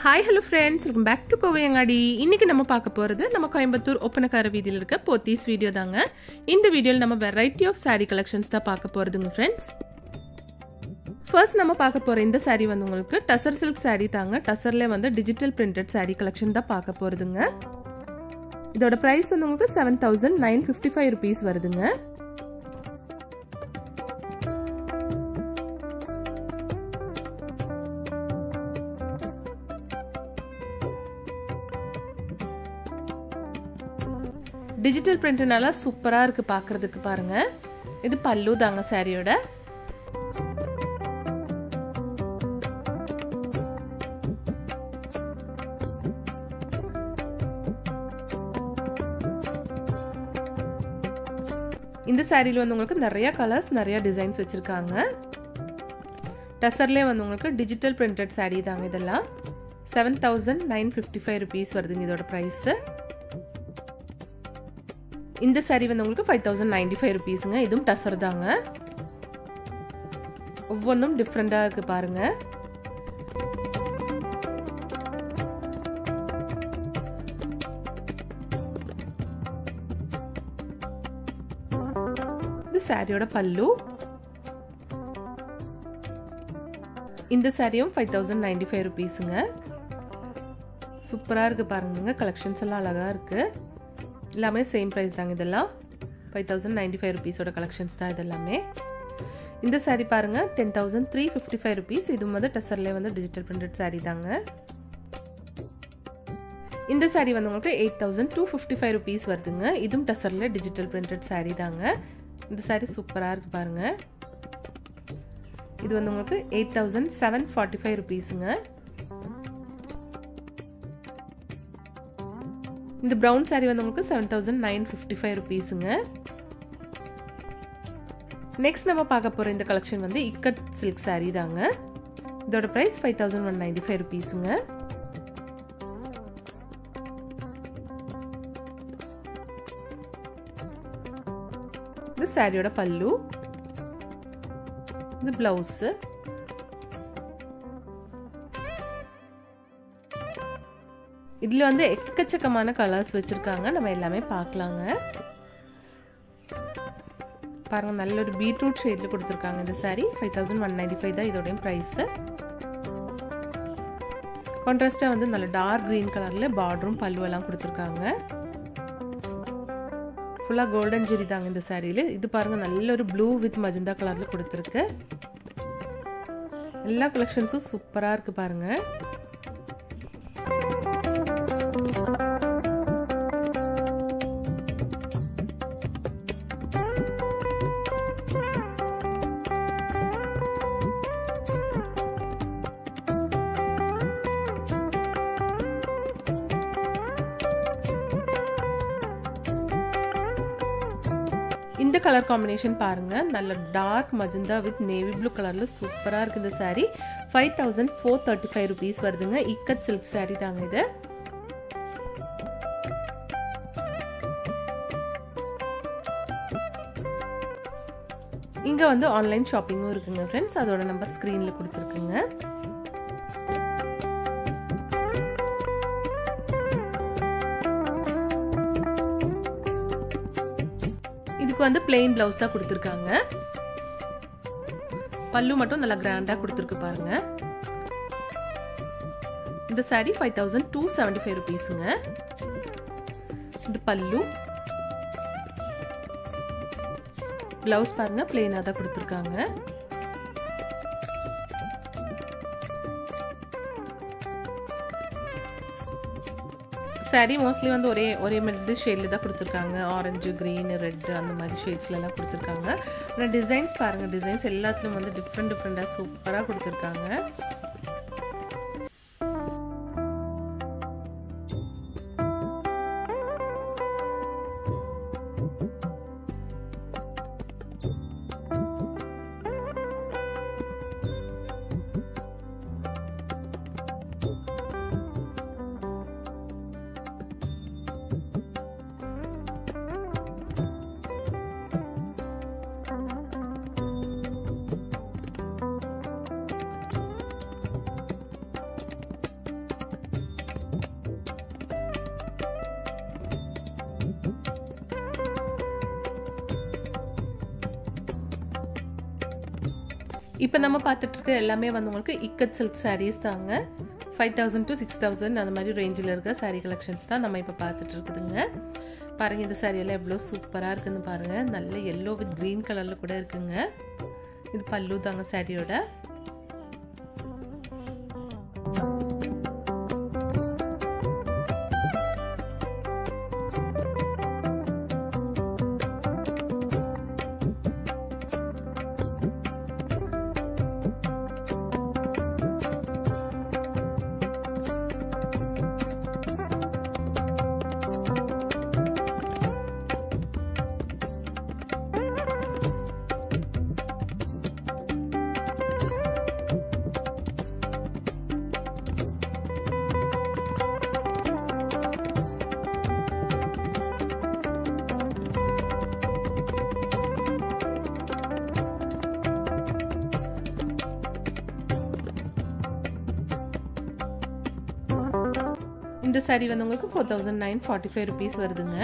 hi hello friends welcome back to Kovaiangadi இன்னைக்கு நம்ம பார்க்க போகிறது நம்ம கோயம்புத்தூர் ஒப்பனக்கார வீதியில் இருக்க போத்தீஸ் வீடியோ தாங்க இந்த வீடியோவில் நம்ம வெரைட்டி ஆஃப் saree கலெக்ஷன்ஸ் தான் பார்க்க போகிறதுங்க ஃப்ரெண்ட்ஸ் ஃபர்ஸ்ட் நம்ம பார்க்க போகிற இந்த saree வந்து உங்களுக்கு டசர் சில்க் saree தாங்க டசரில் வந்து டிஜிட்டல் பிரிண்டட் saree கலெக்ஷன் தான் பார்க்க போகிறதுங்க இதோட ப்ரைஸ் வந்து உங்களுக்கு seven thousand nine fifty five rupees வருதுங்க டிஜிட்டல் பிரிண்ட்னால சூப்பராக இருக்குது பார்க்குறதுக்கு பாருங்கள் இது பல்லு தாங்க சாரியோட இந்த சாரியில் வந்து உங்களுக்கு நிறைய கலர்ஸ் நிறைய டிசைன்ஸ் வச்சுருக்காங்க டசர்லேயே வந்து உங்களுக்கு டிஜிட்டல் பிரிண்டட் சாரீ தாங்க இதெல்லாம் seven thousand nine fifty five rupees வருதுங்க இதோட ப்ரைஸு இந்த சாரீ வந்து உங்களுக்கு ஃபைவ் தௌசண்ட் நைன்டி ஃபைவ் ருபீஸுங்க இதுவும் டசர் தாங்க ஒவ்வொன்றும் டிஃப்ரெண்ட்டாக இருக்குது பாருங்கள் இது சாரியோட பல்லு இந்த சாரியும் ஃபைவ் தௌசண்ட் நைன்டி ஃபைவ் ருபீஸுங்க சூப்பராக இருக்குது பாருங்க கலெக்ஷன்ஸ் எல்லாம் அழகாக இருக்குது எல்லாமே சேம் ப்ரைஸ் தாங்க இதெல்லாம் ஃபைவ் தௌசண்ட் நைன்டி ஃபைவ் ருபீஸோட கலெக்ஷன்ஸ் தான் இதெல்லாமே இந்த சாரீ பாருங்கள் ten thousand three fifty five rupees இது வந்து டெசர்லேயே வந்து டிஜிட்டல் பிரிண்டட் சாரீ தாங்க இந்த சாரீ வந்து உங்களுக்கு eight thousand two fifty five rupees வருதுங்க இதுவும் டெசரில் டிஜிட்டல் பிரிண்டட் சாரீ தாங்க இந்த சாரீ சூப்பராக இருக்குது பாருங்கள் இது வந்து உங்களுக்கு eight thousand seven forty five ருபீஸுங்க இந்த ப்ரௌன் சாரீ வந்து உங்களுக்கு seven thousand nine fifty five ருபீஸுங்க நெக்ஸ்ட் நம்ம பார்க்க போகிற இந்த கலெக்ஷன் வந்து இக்கட் சில்க் சாரீ தாங்க இதோட price five thousand one ninety five ருபீஸுங்க இது சாரியோட பல்லு இது பிளவுஸு இதில் வந்து எக்கச்சக்கமான கலர்ஸ் வச்சுருக்காங்க நம்ம எல்லாமே பார்க்கலாங்க பாருங்கள் நல்ல ஒரு பீட்ரூட் ஷேடில் கொடுத்துருக்காங்க இந்த saree five thousand one ninety five தான் இதோடைய ப்ரைஸு கான்ட்ராஸ்டாக வந்து நல்ல டார்க் க்ரீன் கலரில் பார்டரும் பல்லுவெல்லாம் கொடுத்துருக்காங்க ஃபுல்லாக கோல்டன் ஜெரி தாங்க இந்த சாரியில் இது பாருங்கள் நல்ல ஒரு ப்ளூ வித் மஜந்தா கலரில் கொடுத்துருக்கு எல்லா கலெக்ஷன்ஸும் சூப்பராக இருக்குது பாருங்கள் இந்த கலர் காம்பினேஷன் பாருங்க நல்ல dark magenta with navy blue கலர்ல சூப்பரா இருக்கு இந்த saree five thousand four thirty five rupees வருதுங்க இக்கட் சில்க் சாரீ தாங்க இது இங்க வந்து ஆன்லைன் ஷாப்பிங்கும் இருக்குங்க ஃப்ரெண்ட்ஸ் அதோட நம்பர் ஸ்க்ரீன்ல கொடுத்துருக்குங்க இதுக்கு வந்து பிளெயின் பிளவுஸ் தான் கொடுத்துருக்காங்க பல்லு மட்டும் நல்லா கிராண்டாக கொடுத்துருக்கு பாருங்க இந்த saree five thousand two seventy five ருபீஸுங்க இந்த பல்லு பிளவுஸ் பாருங்க பிளெயினாக தான் கொடுத்துருக்காங்க சாரீ மோஸ்ட்லி வந்து ஒரே ஒரே மாதிரி ஷேடில் தான் கொடுத்துருக்காங்க ஆரஞ்சு க்ரீன் ரெட் அந்த மாதிரி ஷேட்ஸ்லலாம் கொடுத்துருக்காங்க ஆனால் டிசைன்ஸ் பாருங்கள் டிசைன்ஸ் எல்லாத்துலேயும் வந்து டிஃப்ரெண்ட் டிஃப்ரெண்ட்டாக சூப்பராக கொடுத்துருக்காங்க இப்போ நம்ம பார்த்துட்டு இருக்க எல்லாமே வந்து உங்களுக்கு இக்கட் சில்க் சாரீஸ் தாங்க five thousand to six thousand அந்த மாதிரி ரேஞ்சில் இருக்க சாரீ கலெக்ஷன்ஸ் தான் நம்ம இப்போ பார்த்துட்டு இருக்குதுங்க பாருங்கள் இந்த சாரியெல்லாம் எவ்வளோ சூப்பராக இருக்குன்னு பாருங்கள் நல்ல எல்லோ வித் க்ரீன் கலரில் கூட இருக்குங்க இது பல்லு தாங்க சாரியோட இந்த சாரீ வந்து உங்களுக்கு four thousand nine forty five rupees வருதுங்க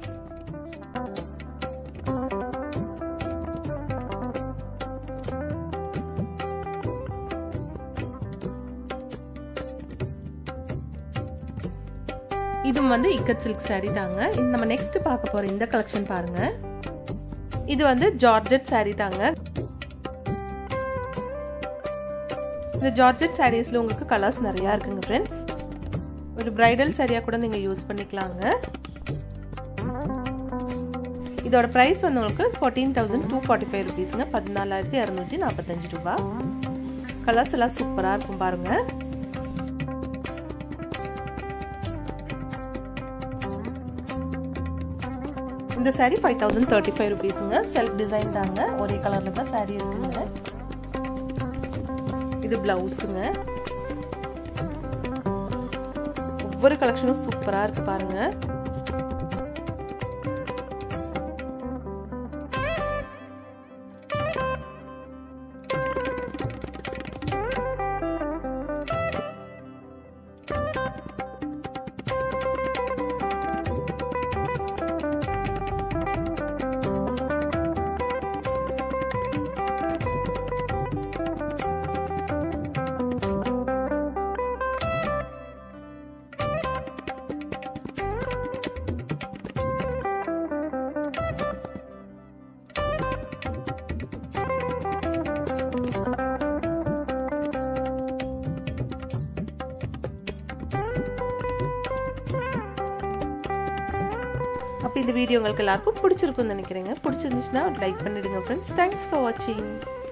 இதுவும் வந்து இக்கட் சில்க் சாரீ தாங்க இது நம்ம நெக்ஸ்ட் பார்க்க போற இந்த கலெக்ஷன் பாருங்க இது வந்து ஜார்ஜெட் சாரீ தாங்க இந்த ஜார்ஜெட் சாரீஸ்ல உங்களுக்கு கலர்ஸ் நிறையா இருக்குங்க ஃப்ரெண்ட்ஸ் ஒரு பிரைடல் சாரியாக கூட நீங்கள் யூஸ் பண்ணிக்கலாங்க இதோட ப்ரைஸ் வந்து உங்களுக்கு fourteen thousand two forty five ருபீஸுங்க பதினாலாயிரத்தி இரநூத்தி நாற்பத்தஞ்சு ரூபா கலர்ஸ் எல்லாம் சூப்பராக இருக்கும் பாருங்கள் இந்த saree five thousand thirty five ருபீஸுங்க செல்ஃப் டிசைன் தாங்க ஒரே கலரில் தான் சாரீ இருக்குங்க இது ப்ளவுஸுங்க ஒவ்வொரு கலெக்ஷனும் சூப்பராக இருக்கு பாருங்க அப்போ இந்த வீடியோ உங்களுக்கு எல்லாருக்கும் பிடிச்சிருக்கும்னு நினைக்கிறேங்க பிடிச்சிருந்துச்சுன்னா லைக் பண்ணிடுங்க ஃப்ரெண்ட்ஸ் தேங்க்ஸ் ஃபார் வாட்சிங்